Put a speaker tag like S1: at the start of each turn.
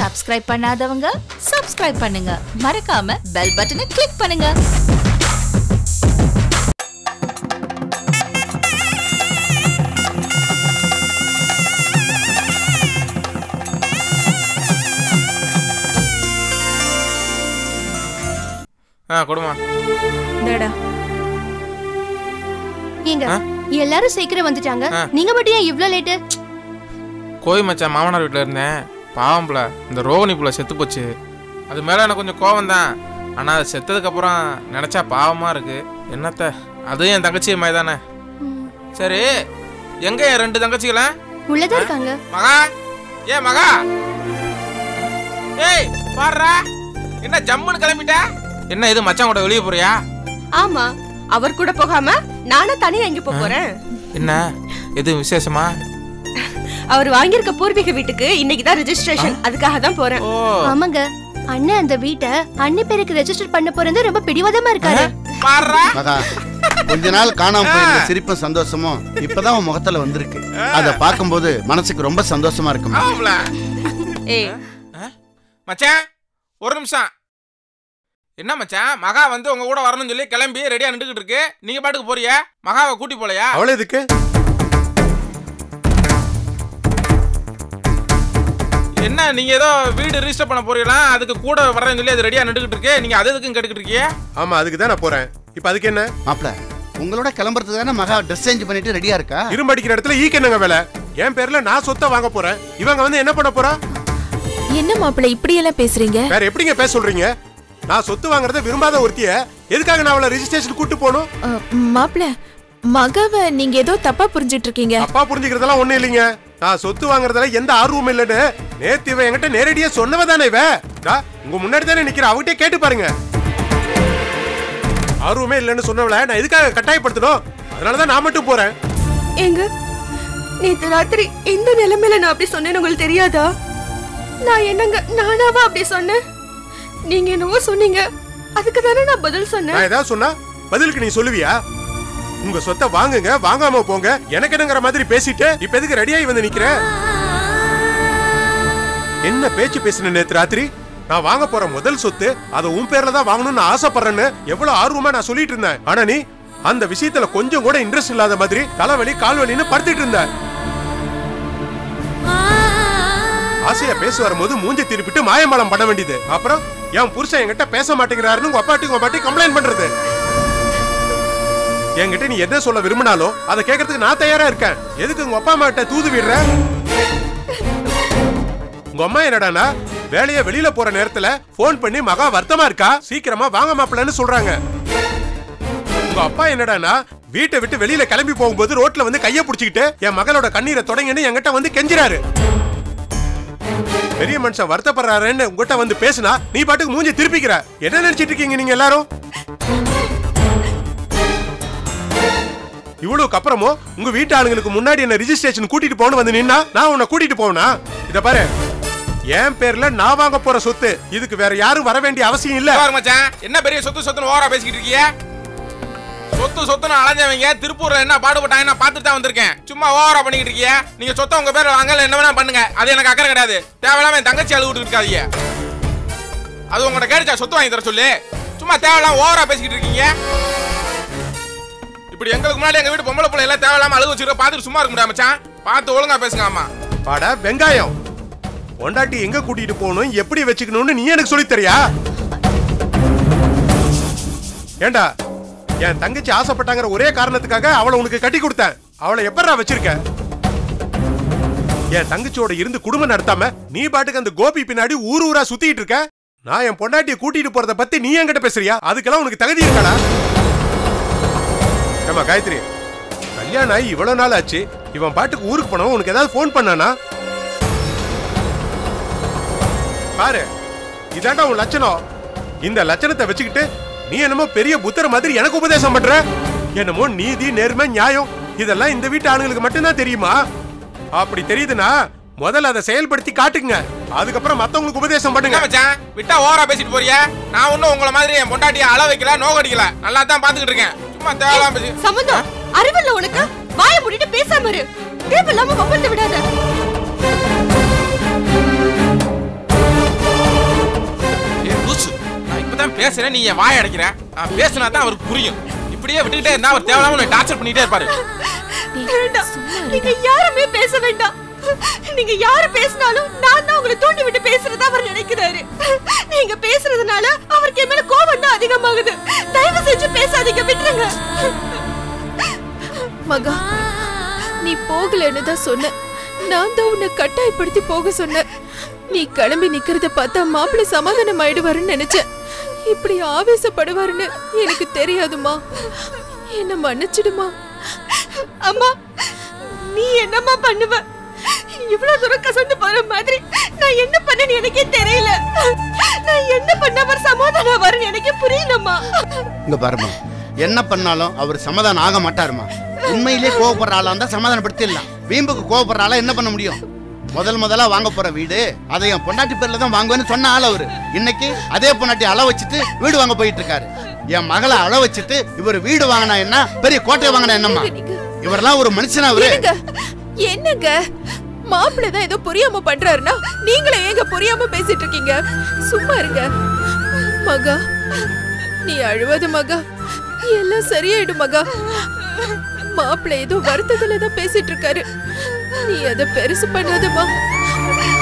S1: Subscribe பண்ணாதவங்க subscribe பண்ணுங்க மறக்காம பெல் பட்டனை கிளிக் பண்ணுங்க
S2: ஆ கொடுமா
S3: இந்தாடா
S4: ஏங்க
S2: ஆ?
S4: எல்லாரும் சீக்கிரம் வந்துட்டாங்க
S2: ஆ.
S4: நீங்க மட்டும் ஏன் இவ்ளோ லேட்டு
S2: கோய் மச்சான் மாமனார் வீட்டில் இருந்தேன் பாவம் புள்ள இந்த ரோகிணி புள்ள செத்து போச்சு அது மேலே எனக்கு கொஞ்சம் கோவம் தான் ஆனால் அது செத்ததுக்கப்புறம் நினச்சா பாவமாக இருக்கு என்னத்த அதுவும் என் தங்கச்சி மாதிரி தானே சரி எங்க என் ரெண்டு தங்கச்சிகள
S4: உள்ளதா இருக்காங்க
S2: மகா ஏ மகா ஏய் பாடுறா என்ன ஜம்முன்னு கிளம்பிட்ட என்ன இது மச்சான் கூட வெளியே போறியா
S3: ஆமா அவர் கூட போகாம நானும் தனியா எங்க போப் போறேன்
S2: என்ன எதுவும் விசேஷமா
S3: அவர் வாங்கியிருக்க பூர்வீக வீட்டுக்கு இன்னைக்கு தான் ரெஜிஸ்ட்ரேஷன் அதுக்காக தான் போறேன்
S2: ஓ
S4: ஆமாங்க அண்ணன் அந்த வீட்டை அண்ணி பேருக்கு ரெஜிஸ்டர் பண்ண போறது ரொம்ப பிடிவாதமா இருக்காரு
S2: பாடுறா
S5: மகா கொஞ்ச நாள் காணாம போயிருந்த சிரிப்பும் சந்தோஷமும் இப்பதான் உன் முகத்துல வந்திருக்கு அத பார்க்கும்போது மனசுக்கு ரொம்ப சந்தோஷமா இருக்கு
S2: ஆமாம்ல
S3: ஏய்
S2: மச்சான் ஒரு நிமிஷம் என்ன மச்சான் மகா வந்து உங்க கூட வரணும்னு சொல்லி கிளம்பி ரெடியா நின்றுகிட்டு இருக்கு நீங்க பாட்டுக்கு போறியா மகாவை கூட்டி போலையா
S6: அவளே எதுக்கு
S2: என்ன நீங்க ஏதோ வீடு ரிஜிஸ்டர் பண்ண போறீங்களா அதுக்கு கூட வரேன்னு சொல்லி அது ரெடியா நின்றுகிட்டு இருக்கு நீங்க அது எதுக்கும் கேட்டுக்கிட்டு இருக்கீங்க
S6: ஆமா அதுக்கு தான் நான் போறேன் இப்ப அதுக்கு என்ன
S5: மாப்ள உங்களோட கிளம்புறதுக்கு தானே மகா ட்ரெஸ் சேஞ்ச் பண்ணிட்டு ரெடியா இருக்கா
S6: இரும்பு அடிக்கிற இடத்துல ஈக்கு என்னங்க வேலை என் பேர்ல நான் சொத்தை வாங்க போறேன் இவங்க வந்து என்ன பண்ண போறா
S7: என்ன மாப்பிள்ள இப்படி எல்லாம் பேசுறீங்க
S6: வேற எப்படிங்க பேச சொல்றீங்க நான் சொத்து வாங்குறத விரும்பாத ஒருத்திய எதுக்காக நான் அவளை ரெஜிஸ்ட்ரேஷன் கூட்டு போகணும்
S7: அஹ், மாப்பிள்ள மகாவ நீங்க ஏதோ தப்பா புரிஞ்சிட்டு இருக்கீங்க
S6: அப்பா புரிஞ்சுக்கிறதெல்லாம் ஒண்ணும் இல்லைங்க நான் சொத்து வாங்குறதுல எந்த ஆர்வமும் இல்லைன்னு நேத்து இவ என்கிட்ட நேரடியா சொன்னவ தானே இவ டா, உங்க முன்னாடி தானே நிக்கிற அவகிட்டே கேட்டு பாருங்க ஆர்வமே இல்லைன்னு சொன்னவள நான் எதுக்காக கட்டாயப்படுத்தணும் அதனாலதான் நான் மட்டும் போறேன்
S3: ஏங்க நேத்து ராத்திரி எந்த நிலைமையில நான் அப்படி சொன்னேன்னு உங்களுக்கு தெரியாதா நான் என்னங்க நானாவா அப்படி சொன்னேன் நீங்க என்னவோ சொன்னீங்க அதுக்கு தானே நான் பதில் சொன்னேன்
S6: நான் ஏதாவது சொன்னா பதிலுக்கு நீ சொல்லுவியா உங்க சொத்தை வாங்குங்க வாங்காம போங்க எனக்கு என்னங்கிற மாதிரி பேசிட்டு இப்ப எதுக்கு ரெடியாகி வந்து நிக்கிற என்ன பேச்சு பேசின நேத்து ராத்திரி நான் வாங்க போற முதல் சொத்து அதை உன் பேர்ல தான் வாங்கணும்னு ஆசைப்படுறேன்னு எவ்வளவு ஆர்வமா நான் சொல்லிட்டு இருந்தேன் ஆனா நீ அந்த விஷயத்துல கொஞ்சம் கூட இன்ட்ரெஸ்ட் இல்லாத மாதிரி தலைவலி கால்வலின்னு படுத்திட்டு இருந்த ஆசையா பேச வரும்போது மூஞ்சி திருப்பிட்டு மாயமாலம் பண்ண வேண்டியது அப்புறம் என் புருஷன் என்கிட்ட பேச மாட்டேங்கிறாருன்னு உங்க அப்பாட்டி உங்க அப்பாட்டி கம்ப்ளைண்ட் பண்றது என்கிட்ட நீ என்ன சொல்ல விரும்பினாலும் அதை கேட்கறதுக்கு நான் தயாரா இருக்கேன் எதுக்கு உங்க அப்பா அம்மா கிட்ட தூது விடுற உங்க அம்மா என்னடானா வேலைய வெளியில போற நேரத்துல போன் பண்ணி மகா வருத்தமா இருக்கா சீக்கிரமா வாங்க மாப்பிள்ளன்னு சொல்றாங்க உங்க அப்பா என்னடானா வீட்டை விட்டு வெளியில கிளம்பி போகும்போது ரோட்ல வந்து கைய புடிச்சுக்கிட்டு என் மகளோட கண்ணீரை தொடங்கன்னு என்கிட்ட வந்து கெஞ்சிறாரு பெரிய மனுஷன் வருத்தப்படுறாருன்னு உங்ககிட்ட வந்து பேசினா நீ பாட்டுக்கு மூஞ்சி திருப்பிக்கிற என்ன நினைச்சிட்டு இருக்கீங்க நீங்க எல்லாரும் இவ்வளவுக்கு அப்புறமும் உங்க வீட்டு ஆளுங்களுக்கு முன்னாடி என்ன ரிஜிஸ்ட்ரேஷன் கூட்டிட்டு போகணும் வந்து நின்னா நான் உன்னை கூட்டிட்டு போவனா இத பாரு என் பேர்ல நான் வாங்க போற சொத்து இதுக்கு வேற யாரும் வர வேண்டிய அவசியம் இல்ல
S2: பாரு மச்சான் என்ன பெரிய சொத்து சொத்துன்னு ஓவரா பேசிக்கிட்டு இருக்கீங்க சொத்து சொத்துன்னு அலைஞ்சவங்க திருப்பூர்ல என்ன பாடுபட்டாங்க நான் பார்த்துட்டு தான் வந்திருக்கேன் சும்மா ஓவரா பண்ணிக்கிட்டு இருக்கீங்க நீங்க சொத்தை உங்க பேர்ல வாங்கல என்ன வேணா பண்ணுங்க அது எனக்கு அக்கறை கிடையாது தேவையில்லாம என் தங்கச்சி அழுவிட்டு இருக்காதீங்க அது உங்கள்ட்ட கேடுச்சா சொத்து வாங்கி தர சொல்லு சும்மா தேவையில்லாம ஓவரா பேசிக்கிட்டு இருக்கீங்க இப்படி எங்களுக்கு முன்னாடி எங்க வீட்டு பொம்பளை பிள்ளை எல்லாம் தேவையில்லாம அழுக வச்சுக்கிற பார்த்துட்டு சும்மா இருக்க முடியாது மச்சான் பார்த்து ஒழுங்கா பேசுங்க ஆமா
S6: பாடா வெங்காயம் பொண்டாட்டி எங்க கூட்டிட்டு போகணும் எப்படி வச்சுக்கணும்னு நீ எனக்கு சொல்லித் தரியா ஏண்டா என் தங்கச்சி ஆசைப்பட்டாங்கிற ஒரே காரணத்துக்காக அவளை உனக்கு கட்டி கொடுத்தேன் அவளை எப்படா வச்சிருக்க என் தங்கச்சியோட இருந்து குடும்பம் நடத்தாம நீ பாட்டுக்கு அந்த கோபி பின்னாடி ஊர் ஊரா சுத்திட்டு இருக்க நான் என் பொண்டாட்டியை கூட்டிட்டு போறத பத்தி நீ என்கிட்ட பேசுறியா அதுக்கெல்லாம் உனக்கு தகுதி இருக்காடா ஏமா காயத்ரி கல்யாணம் ஆகி இவ்வளவு நாள் ஆச்சு இவன் பாட்டுக்கு ஊருக்கு போனவன் உனக்கு ஏதாவது ஃபோன் பண்ணானா பாரு இதாண்டா உன் லட்சணம் இந்த லட்சணத்தை வச்சுக்கிட்டு நீ என்னமோ பெரிய புத்தர் மாதிரி எனக்கு உபதேசம் பண்ற என்னமோ நீதி நேர்மை நியாயம் இதெல்லாம் இந்த வீட்டு ஆளுங்களுக்கு மட்டும்தான் தெரியுமா அப்படி தெரியுதுன்னா முதல்ல அதை செயல்படுத்தி காட்டுங்க அதுக்கப்புறம் மத்தவங்களுக்கு உபதேசம் பண்ணுங்க
S2: என்ன மச்சான் விட்டா ஓவரா பேசிட்டு போறிய நான் ஒன்னும் உங்கள மாதிரி என் பொண்டாட்டிய அழ வைக்கல நோக்கடிக்கல நல்லா தான் பாத்துக்கிட்டு இருக்கேன் சும்மா தேவையில்லாம பேசி
S3: சம்பந்தம் அறிவில்ல உனக்கு வாய மூடிட்டு பேசாம இரு தேவையில்லாம வம்பத்து விடாத
S2: பேசுறேன் நீ என் வாய் அடைக்கிற நான் பேசினா தான் அவருக்கு புரியும் இப்படியே விட்டுக்கிட்டே இருந்தா அவர் தேவையில்லாம உன்னை டார்ச்சர் பண்ணிட்டே இருப்பாரு
S3: வேண்டாம் நீங்க யாருமே பேச வேண்டாம் நீங்க யாரு பேசினாலும் நான் தான் உங்களை தூண்டி விட்டு பேசுறதா அவர் நினைக்கிறாரு நீங்க பேசுறதுனால அவருக்கு என் மேல கோபம் தான் அதிகமாகுது தயவு செஞ்சு பேசாதீங்க விட்டுருங்க
S7: மகா நீ போகலன்னு தான் சொன்ன நான் தான் உன்னை கட்டாயப்படுத்தி போக சொன்னேன் நீ கிளம்பி நிக்கிறத பார்த்தா மாப்பிள்ளை சமாதானம் ஆயிடுவாருன்னு நினைச்சேன் இப்படி ஆவேசப்படுவாருன்னு எனக்கு தெரியாதுமா என்ன மன்னிச்சிடுமா
S3: அம்மா நீ என்னம்மா பண்ணுவ இவ்வளவு தூரம் கசந்து போற மாதிரி நான் என்ன பண்ணேன்னு எனக்கே தெரியல நான் என்ன பண்ண அவர் சமாதானம் வரும்னு எனக்கே புரியலம்மா
S5: இங்க பாருமா என்ன பண்ணாலும் அவர் சமாதானம் ஆக மாட்டாருமா உண்மையிலே கோவப்படுற ஆளா இருந்தா சமாதானப்படுத்திடலாம் வீம்புக்கு கோவப்படுற ஆளா என்ன பண்ண முடியும் முதல் முதலா வாங்க போற வீடு அதை என் பொண்டாட்டி பேர்ல தான் வாங்குவேன்னு சொன்ன ஆள் அவரு இன்னைக்கு அதே பொண்டாட்டி அள வச்சுட்டு வீடு வாங்க போயிட்டு இருக்காரு என் மகளை அள வச்சுட்டு இவர் வீடு வாங்கினா என்ன பெரிய கோட்டை வாங்கினா என்னம்மா இவரெல்லாம் ஒரு மனுஷனா அவரு
S7: என்னங்க என்னங்க மாப்பிள்ளை தான் ஏதோ புரியாம பண்றாருன்னா நீங்களே ஏங்க புரியாம பேசிட்டு இருக்கீங்க சும்மா இருங்க மகா நீ அழுவாத மகா எல்லாம் சரியாயிடும் மகா மாப்பிள்ளை ஏதோ வருத்தத்துல தான் பேசிட்டு இருக்காரு நீ அதை பெருசு பண்ணாதம்மா